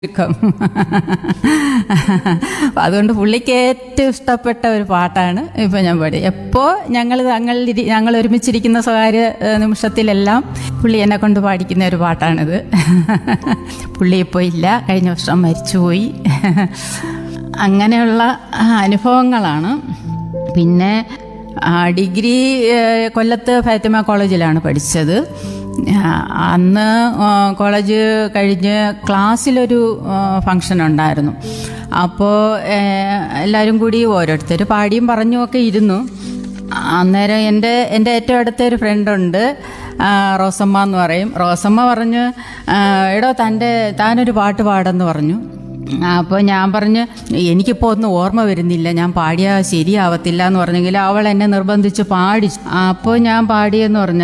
ചുരുക്കം അതുകൊണ്ട് പുള്ളിക്ക് ഏറ്റവും ഇഷ്ടപ്പെട്ട ഒരു പാട്ടാണ് ഇപ്പൊ ഞാൻ പാടി എപ്പോ ഞങ്ങൾ ഞങ്ങൾ ഞങ്ങൾ ഒരുമിച്ചിരിക്കുന്ന സ്വകാര്യ ഏഹ്, നിമിഷത്തിലെല്ലാം പുള്ളി എന്നെ കൊണ്ട് പാടിക്കുന്ന ഒരു പാട്ടാണിത് പുള്ളി ഇപ്പോൾ ഇല്ല കഴിഞ്ഞ വർഷം മരിച്ചുപോയി അങ്ങനെയുള്ള ആ, അനുഭവങ്ങളാണ് പിന്നെ ആ, ഡിഗ്രി ഏഹ്, കൊല്ലത്ത് ഫാത്തിമ കോളേജിലാണ് പഠിച്ചത് ആ, അന്ന് ആ, കോളേജ് കഴിഞ്ഞ് ക്ലാസ്സിലൊരു ആ, ഫംഗ്ഷൻ ഉണ്ടായിരുന്നു അപ്പോൾ എല്ലാവരും കൂടി ഓരോരുത്തർ പാടിയും പറഞ്ഞും ഒക്കെ ഇരുന്നു അന്നേരം എൻ്റെ എൻ്റെ ഏറ്റവും അടുത്ത ഒരു ഫ്രണ്ടുണ്ട് ആ, റോസമ്മ എന്ന് പറയും റോസമ്മ പറഞ്ഞ് ആ, എടോ തൻ്റെ താനൊരു പാട്ട് പാടെന്ന് പറഞ്ഞു അപ്പോൾ ഞാൻ പറഞ്ഞ് എനിക്കിപ്പോൾ ഒന്നും ഓർമ്മ വരുന്നില്ല ഞാൻ പാടിയാൽ ശരിയാവത്തില്ല എന്ന് പറഞ്ഞെങ്കിൽ അവൾ എന്നെ നിർബന്ധിച്ച് പാടി അപ്പോൾ ഞാൻ പാടിയെന്ന് പറഞ്ഞ